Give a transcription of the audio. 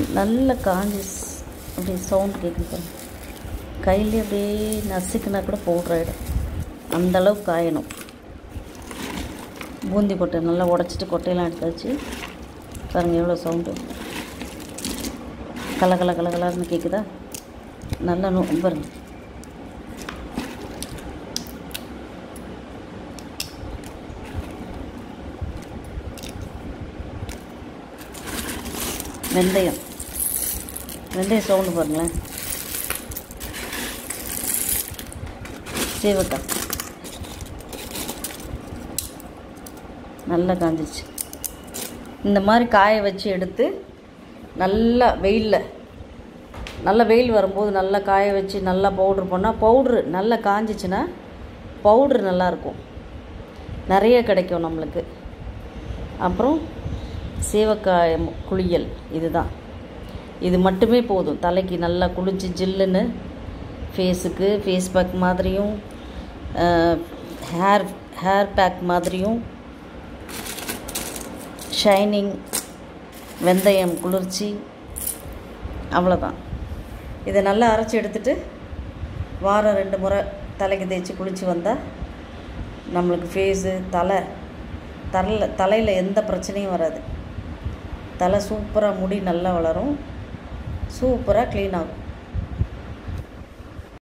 நல்ல காஞ்சி ஸ்- அப்படியே சவுண்ட் கேட்குது பாருங்க கையிலே அப்படியே நசுக்குனா கூட பவுட்ரு ஆகிடும் அந்தளவுக்கு காயணும் பூந்தி கொட்டை நல்லா உடச்சிட்டு கொட்டையெல்லாம் எடுத்தாச்சு பாருங்கள் எவ்வளோ சவுண்டு கல கல கல கலன்னு கேட்குதா நல்லா நோ பாருங்க வெந்தயம் வெந்தயம் சவுண்டு பாருங்களேன் சீவக்காய் நல்லா காஞ்சிச்சு இந்த மாதிரி காய வச்சு எடுத்து நல்லா வெயிலில் நல்ல வெயில் வரும்போது நல்லா காய வச்சு நல்லா பவுட்ரு பண்ணால் பவுட்ரு நல்லா காஞ்சிச்சுன்னா பவுட்ரு நல்லாயிருக்கும் நிறைய கிடைக்கும் நம்மளுக்கு அப்புறம் சீவக்காய் மு- குளியல் இதுதான் இது மட்டுமே போதும் தலைக்கு நல்லா குளிச்சு ஜில்லுன்னு ஃபேஸுக்கு ஃபேஸ் பேக் மாதிரியும் ஹேர் ஹேர் பேக் மாதிரியும் ஷைனிங் வெந்தயம் குளிர்ச்சி அவ்வளோதான் இதை நல்லா அரைச்சி எடுத்துட்டு வாரம் ரெண்டு முறை தலைக்கு தேய்ச்சி குளித்து வந்தால் நம்மளுக்கு ஃபேஸு தலை தலையில் தலையில் எந்த பிரச்சனையும் வராது தலை சூப்பராக முடி நல்லா வளரும் சூப்பராக க்ளீன் ஆகும்